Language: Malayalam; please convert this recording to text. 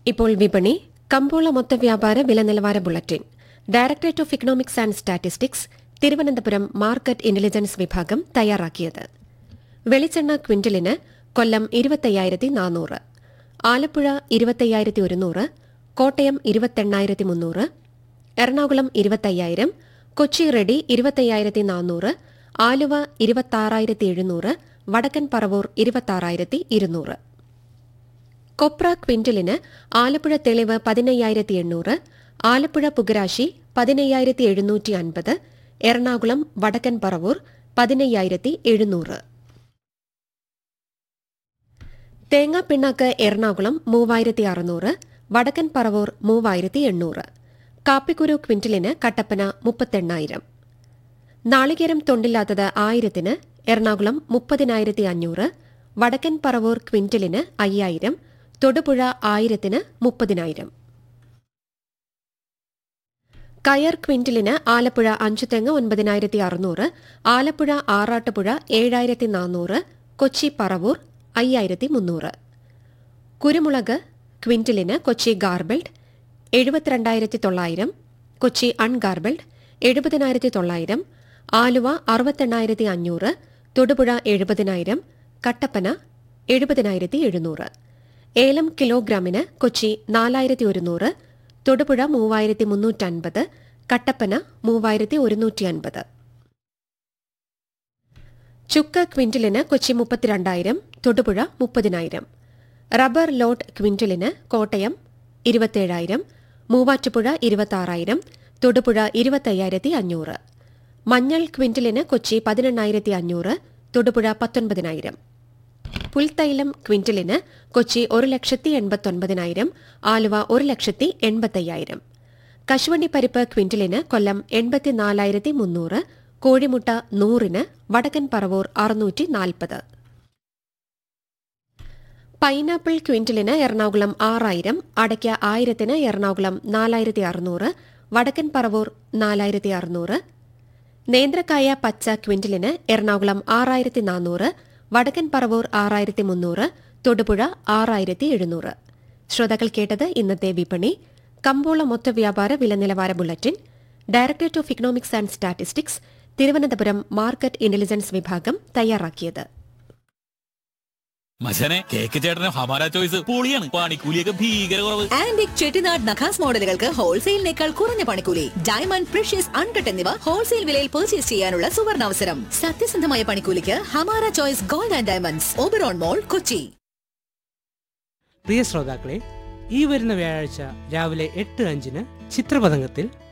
ഇപ്പോൾ വിപണി കമ്പോള മൊത്ത വ്യാപാര വില നിലവാര bulletin directorate of economics and statistics Thiruvananthapuram market intelligence വിഭാഗം തയ്യാറാക്കിയത് വെളിച്ചെണ്ണ ക്വിന്റലിന് കൊല്ലം ഇരുപത്തയ്യായിരത്തി നാനൂറ് ആലപ്പുഴ ഇരുപത്തയ്യായിരത്തി ഒരുന്നൂറ് കോട്ടയം ഇരുപത്തെണ്ണായിരത്തി മുന്നൂറ് എറണാകുളം ഇരുപത്തയ്യായിരം കൊച്ചി റെഡി ഇരുപത്തയ്യായിരത്തി നാനൂറ് ആലുവ ഇരുപത്താറായിരത്തി എഴുന്നൂറ് വടക്കൻ പറവൂർ ഇരുപത്താറായിരത്തി ഇരുന്നൂറ് കൊപ്ര ക്വിന്റലിന് ആലപ്പുഴ തെളിവ് പതിനയ്യായിരത്തി എണ്ണൂറ് ആലപ്പുഴ പുകരാശി പതിനയ്യായിരത്തി എഴുന്നൂറ്റി അൻപത് എറണാകുളം വടക്കൻ പറവൂർ പതിനയ്യായിരത്തി എഴുന്നൂറ് തേങ്ങാപ്പിണ്ണാക്ക് എറണാകുളം മൂവായിരത്തി അറുന്നൂറ് വടക്കൻ പറവൂർ മൂവായിരത്തി എണ്ണൂറ് കാപ്പിക്കുരു ക്വിന്റലിന് കട്ടപ്പന മുപ്പത്തെണ്ണായിരം നാളികേരം തൊണ്ടില്ലാത്തത് ആയിരത്തിന് എറണാകുളം മുപ്പതിനായിരത്തി അഞ്ഞൂറ് വടക്കൻ പറവൂർ ക്വിന്റലിന് അയ്യായിരം തൊടുപുഴ ആയിരത്തിന് മുപ്പതിനായിരം കയർ ക്വിന്റലിന് ആലപ്പുഴ അഞ്ചുതെങ്ങ് ഒൻപതിനായിരത്തി അറുന്നൂറ് ആലപ്പുഴ ആറാട്ടുപുഴ ഏഴായിരത്തി നാനൂറ് കൊച്ചി പറവൂർ അയ്യായിരത്തി മുന്നൂറ് കുരുമുളക് ക്വിന്റലിന് കൊച്ചി ഗാർബിൾഡ് എഴുപത്തിരണ്ടായിരത്തി തൊള്ളായിരം കൊച്ചി അൺഗാർബിൾഡ് എഴുപതിനായിരത്തി തൊള്ളായിരം ആലുവ അറുപത്തെണ്ണായിരത്തി അഞ്ഞൂറ് തൊടുപുഴ എഴുപതിനായിരം കട്ടപ്പന എഴുപതിനായിരത്തി എഴുന്നൂറ് ഏലം കിലോഗ്രാമിന് കൊച്ചി നാലായിരത്തി ഒരുന്നൂറ് തൊടുപുഴ മൂവായിരത്തി മുന്നൂറ്റൻപത് കട്ടപ്പന മൂവായിരത്തി ഒരുന്നൂറ്റി അൻപത് ചുക്ക് ക്വിന്റലിന് കൊച്ചി മുപ്പത്തിരണ്ടായിരം തൊടുപുഴ മുപ്പതിനായിരം റബ്ബർ ലോട്ട് ക്വിന്റലിന് കോട്ടയം ഇരുപത്തേഴായിരം മൂവാറ്റുപുഴ ഇരുപത്താറായിരം തൊടുപുഴ ഇരുപത്തയ്യായിരത്തി അഞ്ഞൂറ് മഞ്ഞൾ ക്വിന്റലിന് കൊച്ചി പതിനെണ്ണായിരത്തി അഞ്ഞൂറ് തൊടുപുഴ പത്തൊൻപതിനായിരം പുൽത്തൈലം ക്വിന്റലിന് കൊച്ചി ഒരു ലക്ഷത്തി എൺപത്തൊൻപതിനായിരം ആലുവ ഒരു ലക്ഷത്തി എൺപത്തയ്യായിരം കശുവണ്ടി പരിപ്പ് ക്വിന്റലിന് കൊല്ലം എൺപത്തിനാലായിരത്തി മുന്നൂറ് കോഴിമുട്ട നൂറിന് വടക്കൻ പറവൂർ അറുന്നൂറ്റി നാൽപ്പത് പൈനാപ്പിൾ ക്വിന്റലിന് എറണാകുളം ആറായിരം അടയ്ക്ക ആയിരത്തിന് എറണാകുളം നാലായിരത്തി അറുന്നൂറ് വടക്കൻ പറവൂർ നാലായിരത്തി അറുന്നൂറ് നേന്ത്രക്കായ പച്ച ക്വിന്റലിന് എറണാകുളം ആറായിരത്തി നാനൂറ് വടക്കൻ പറവൂർ ആറായിരത്തി മുന്നൂറ് തൊടുപുഴ ആറായിരത്തി എഴുന്നൂറ് ശ്രോതാക്കൾ കേട്ടത് ഇന്നത്തെ വിപണി കമ്പോള മൊത്ത വ്യാപാര വില നിലവാര bulletin directorate of economics and statistics Thiruvananthapuram market intelligence വിഭാഗം തയ്യാറാക്കിയത് മച്ചനെ കേക്ക് ചേട്ടന് ഹമാര ചോയ്സ് പൊളിയാണ് പണിക്കൂലിയൊക്കെ ഭീകര കുറവ് ആന്റിക് ചെട്ടിനാട് നഖാസ് മോഡലുകൾക്ക് ഹോൾസെയിലിനേക്കാൾ കുറഞ്ഞ പണിക്കൂലി ഡയമണ്ട് പ്രഷ്യസ് അൺകട്ട് എന്നിവ ഹോൾസെയിൽ വിലയിൽ പർച്ചേസ് ചെയ്യാനുള്ള സുവർണാവസരം സത്യസന്ധമായ പണിക്കൂലിക്ക് Hamara choice gold and diamonds Oberon mall Kochi പ്രിയ ശ്രോതാക്കളെ ഈ വരുന്ന വ്യാഴാഴ്ച രാവിലെ എട്ട് അഞ്ചിന് ചിത്രപതംഗത്തിൽ